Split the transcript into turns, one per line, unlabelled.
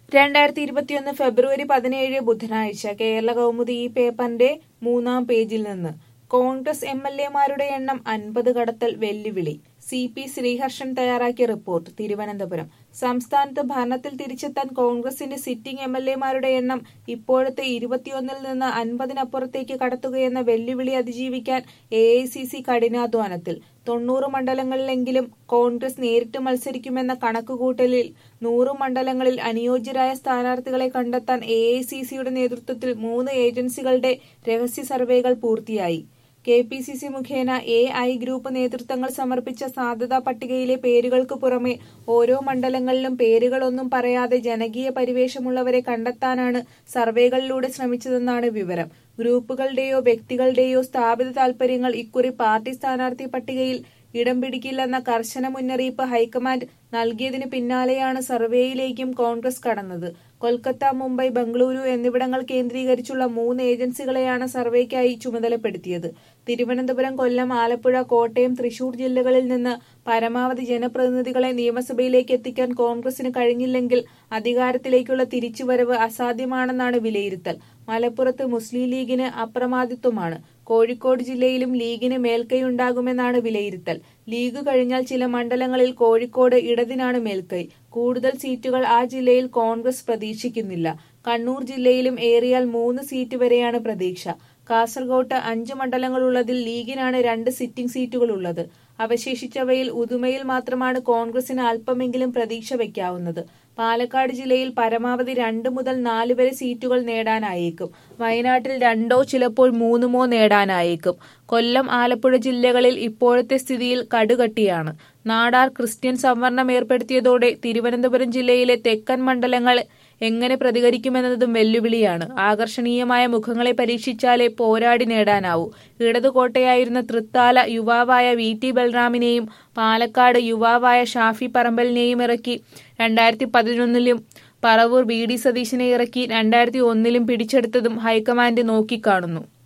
രണ്ടായിരത്തി ഇരുപത്തിയൊന്ന് ഫെബ്രുവരി പതിനേഴ് ബുധനാഴ്ച കേരള കൗമുദി ഈ പേപ്പറിന്റെ മൂന്നാം പേജിൽ നിന്ന് കോൺഗ്രസ് എം എൽ എമാരുടെ എണ്ണം അൻപത് കടത്തൽ വെല്ലുവിളി സി പി ശ്രീഹർഷൻ തയ്യാറാക്കിയ റിപ്പോർട്ട് തിരുവനന്തപുരം സംസ്ഥാനത്ത് ഭരണത്തിൽ തിരിച്ചെത്താൻ കോൺഗ്രസിന്റെ സിറ്റിംഗ് എം എൽ എമാരുടെ എണ്ണം ഇപ്പോഴത്തെ ഇരുപത്തിയൊന്നിൽ നിന്ന് അൻപതിനപ്പുറത്തേക്ക് കടത്തുകയെന്ന വെല്ലുവിളി അതിജീവിക്കാൻ എ ഐ സി സി കഠിനാധ്വാനത്തിൽ തൊണ്ണൂറ് മണ്ഡലങ്ങളിലെങ്കിലും കോൺഗ്രസ് നേരിട്ട് മത്സരിക്കുമെന്ന കണക്കുകൂട്ടലിൽ നൂറ് മണ്ഡലങ്ങളിൽ അനുയോജ്യരായ സ്ഥാനാർത്ഥികളെ കണ്ടെത്താൻ എ ഐ സി സിയുടെ നേതൃത്വത്തിൽ മൂന്ന് ഏജൻസികളുടെ രഹസ്യ സർവേകൾ പൂർത്തിയായി കെ പി സി സി മുഖേന എ ഐ ഗ്രൂപ്പ് നേതൃത്വങ്ങൾ സമർപ്പിച്ച സാധ്യതാ പട്ടികയിലെ പേരുകൾക്ക് പുറമെ ഓരോ മണ്ഡലങ്ങളിലും പേരുകളൊന്നും പറയാതെ ജനകീയ പരിവേഷമുള്ളവരെ കണ്ടെത്താനാണ് സർവേകളിലൂടെ ശ്രമിച്ചതെന്നാണ് വിവരം ഗ്രൂപ്പുകളുടെയോ വ്യക്തികളുടെയോ സ്ഥാപിത താൽപര്യങ്ങൾ ഇക്കുറി പാർട്ടി സ്ഥാനാർത്ഥി പട്ടികയിൽ ഇടം പിടിക്കില്ലെന്ന കർശന മുന്നറിയിപ്പ് ഹൈക്കമാൻഡ് നൽകിയതിനു പിന്നാലെയാണ് സർവേയിലേക്കും കോൺഗ്രസ് കടന്നത് കൊൽക്കത്ത മുംബൈ ബംഗളൂരു എന്നിവിടങ്ങൾ കേന്ദ്രീകരിച്ചുള്ള മൂന്ന് ഏജൻസികളെയാണ് സർവേക്കായി ചുമതലപ്പെടുത്തിയത് തിരുവനന്തപുരം കൊല്ലം ആലപ്പുഴ കോട്ടയം തൃശൂർ ജില്ലകളിൽ നിന്ന് പരമാവധി ജനപ്രതിനിധികളെ നിയമസഭയിലേക്ക് എത്തിക്കാൻ കോൺഗ്രസിന് കഴിഞ്ഞില്ലെങ്കിൽ അധികാരത്തിലേക്കുള്ള തിരിച്ചുവരവ് അസാധ്യമാണെന്നാണ് വിലയിരുത്തൽ മലപ്പുറത്ത് മുസ്ലിം ലീഗിന് അപ്രമാദിത്വമാണ് കോഴിക്കോട് ജില്ലയിലും ലീഗിന് മേൽക്കൈയുണ്ടാകുമെന്നാണ് വിലയിരുത്തൽ ലീഗ് കഴിഞ്ഞാൽ ചില മണ്ഡലങ്ങളിൽ കോഴിക്കോട് ഇടതിനാണ് മേൽക്കൈ കൂടുതൽ സീറ്റുകൾ ആ ജില്ലയിൽ കോൺഗ്രസ് പ്രതീക്ഷിക്കുന്നില്ല കണ്ണൂർ ജില്ലയിലും ഏറിയാൽ മൂന്ന് സീറ്റ് വരെയാണ് പ്രതീക്ഷ കാസർഗോട്ട് അഞ്ച് മണ്ഡലങ്ങളുള്ളതിൽ ലീഗിനാണ് രണ്ട് സിറ്റിംഗ് സീറ്റുകൾ ഉള്ളത് അവശേഷിച്ചവയിൽ ഉദുമയിൽ മാത്രമാണ് കോൺഗ്രസിന് അല്പമെങ്കിലും പ്രതീക്ഷ വയ്ക്കാവുന്നത് പാലക്കാട് ജില്ലയിൽ പരമാവധി രണ്ട് മുതൽ നാല് വരെ സീറ്റുകൾ നേടാനായേക്കും വയനാട്ടിൽ രണ്ടോ ചിലപ്പോൾ മൂന്നുമോ നേടാനായേക്കും കൊല്ലം ആലപ്പുഴ ജില്ലകളിൽ ഇപ്പോഴത്തെ സ്ഥിതിയിൽ കടുകട്ടിയാണ് നാടാർ ക്രിസ്ത്യൻ സംവരണം ഏർപ്പെടുത്തിയതോടെ തിരുവനന്തപുരം ജില്ലയിലെ തെക്കൻ മണ്ഡലങ്ങൾ എങ്ങനെ പ്രതികരിക്കുമെന്നതും വെല്ലുവിളിയാണ് ആകർഷണീയമായ മുഖങ്ങളെ പരീക്ഷിച്ചാലേ പോരാടി നേടാനാവൂ ഇടതുകോട്ടയായിരുന്ന തൃത്താല യുവാവായ വി ടി ബൽറാമിനെയും പാലക്കാട് യുവാവായ ഷാഫി പറമ്പലിനെയും ഇറക്കി രണ്ടായിരത്തി പതിനൊന്നിലും പറവൂർ വി ഡി സതീശനെ ഇറക്കി രണ്ടായിരത്തി ഒന്നിലും പിടിച്ചെടുത്തതും ഹൈക്കമാൻഡ് നോക്കിക്കാണുന്നു